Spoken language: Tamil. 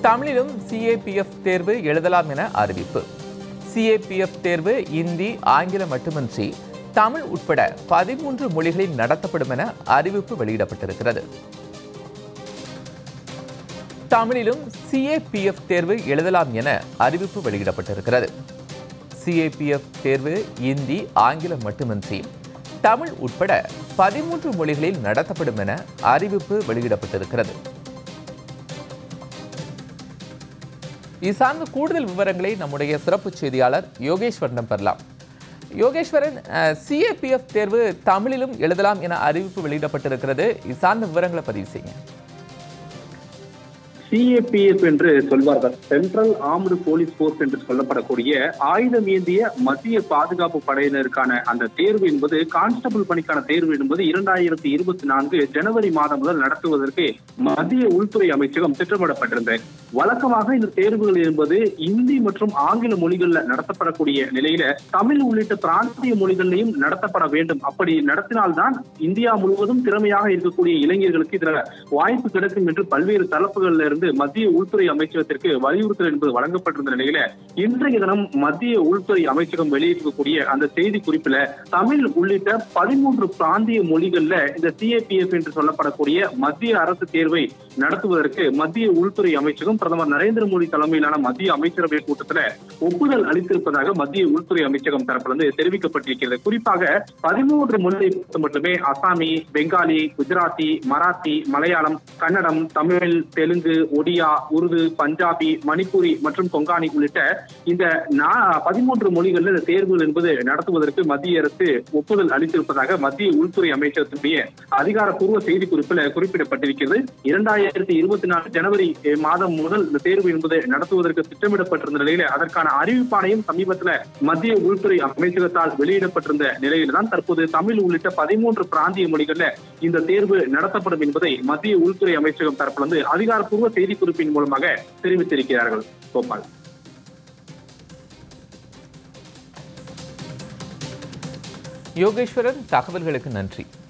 தமிழிலும் சிஏபிஎஃப் தேர்வு எழுதலாம் என அறிவிப்பு சிஏபிஎஃப் தேர்வு இந்தி ஆங்கிலம் மட்டுமின்றி தமிழ் உட்பட பதிமூன்று மொழிகளில் நடத்தப்படும் என அறிவிப்பு வெளியிடப்பட்டிருக்கிறது தமிழிலும் சிஏபிஎஃப் தேர்வு எழுதலாம் என அறிவிப்பு வெளியிடப்பட்டிருக்கிறது சிஏபிஎஃப் தேர்வு இந்தி ஆங்கிலம் மட்டுமின்றி தமிழ் உட்பட பதிமூன்று மொழிகளில் நடத்தப்படும் என அறிவிப்பு வெளியிடப்பட்டிருக்கிறது இது சார்ந்த கூடுதல் விவரங்களை நம்முடைய சிறப்பு செய்தியாளர் யோகேஸ்வரனிடம் பெறலாம் யோகேஸ்வரன் சிஏபிஎஃப் தேர்வு தமிழிலும் எழுதலாம் என அறிவிப்பு வெளியிடப்பட்டிருக்கிறது இது சார்ந்த விவரங்களை பதிவு செய்யுங்க சிஏபிஎஃப் என்று சொல்வார்கள் சென்ட்ரல் ஆர்ம்டு போலீஸ் போர்ஸ் என்று சொல்லப்படக்கூடிய ஆயுதம் ஏந்திய மத்திய பாதுகாப்பு படையினருக்கான அந்த தேர்வு என்பது கான்ஸ்டபிள் பணிக்கான தேர்வு என்பது இரண்டாயிரத்தி இருபத்தி நான்கு ஜனவரி மாதம் முதல் நடத்துவதற்கு மத்திய உள்துறை அமைச்சகம் திட்டமிடப்பட்டிருந்தது வழக்கமாக இந்த தேர்வுகள் என்பது இந்தி மற்றும் ஆங்கில மொழிகள்ல நடத்தப்படக்கூடிய நிலையில தமிழ் உள்ளிட்ட பிராந்திய மொழிகளிலையும் நடத்தப்பட வேண்டும் அப்படி நடத்தினால்தான் இந்தியா முழுவதும் திறமையாக இருக்கக்கூடிய இளைஞர்களுக்கு இதுல வாய்ப்பு கிடைக்கும் என்று பல்வேறு தரப்புகள்ல இருந்து மத்திய உள்துறை அமைச்சகத்திற்கு வலியுறுத்தல் என்பது வழங்கப்பட்டிருந்த நிலையில இன்றைய தினம் மத்திய உள்துறை அமைச்சகம் வெளியிட்டிருக்கக்கூடிய அந்த செய்தி குறிப்பில தமிழ் உள்ளிட்ட பதிமூன்று பிராந்திய மொழிகள்ல இந்த சிஏபிஎஃப் என்று சொல்லப்படக்கூடிய மத்திய அரசு தேர்வை நடத்துவதற்கு மத்திய உள்துறை அமைச்சகம் பிரதமர் நரேந்திர மோடி தலைமையிலான மத்திய அமைச்சரவை கூட்டத்துல ஒப்புதல் அளித்திருப்பதாக மத்திய உள்துறை அமைச்சகம் தரப்பிலிருந்து தெரிவிக்கப்பட்டிருக்கிறது குறிப்பாக பதிமூன்று மொழியை பொறுத்த மட்டுமே அசாமி பெங்காலி குஜராத்தி மராத்தி மலையாளம் கன்னடம் தமிழ் தெலுங்கு ஒடியா உருது பஞ்சாபி மணிப்புரி மற்றும் கொங்கானி உள்ளிட்ட இந்த பதிமூன்று மொழிகளில் இந்த தேர்வுகள் என்பது நடத்துவதற்கு மத்திய அரசு ஒப்புதல் அளித்திருப்பதாக மத்திய உள்துறை அமைச்சகத்தினுடைய அதிகாரப்பூர்வ செய்தி குறிப்பில் குறிப்பிடப்பட்டிருக்கிறது இரண்டாயிரத்தி இருபத்தி நாலு ஜனவரி மாதம் முதல் இந்த தேர்வு என்பது நடத்துவதற்கு திட்டமிடப்பட்டிருந்த நிலையில அதற்கான அறிவிப்பானையும் சமீபத்தில் மத்திய உள்துறை அமைச்சகத்தால் வெளியிடப்பட்டிருந்த நிலையில தான் தற்போது தமிழ் உள்ளிட்ட பதிமூன்று பிராந்திய மொழிகள்ல இந்த தேர்வு நடத்தப்படும் என்பதை மத்திய உள்துறை அமைச்சகம் தரப்பிலிருந்து அதிகாரப்பூர்வ செய்தி குறிப்பின் மூலமாக தெரிவித்திருக்கிறார்கள் கோபால் யோகேஸ்வரன் தகவல்களுக்கு நன்றி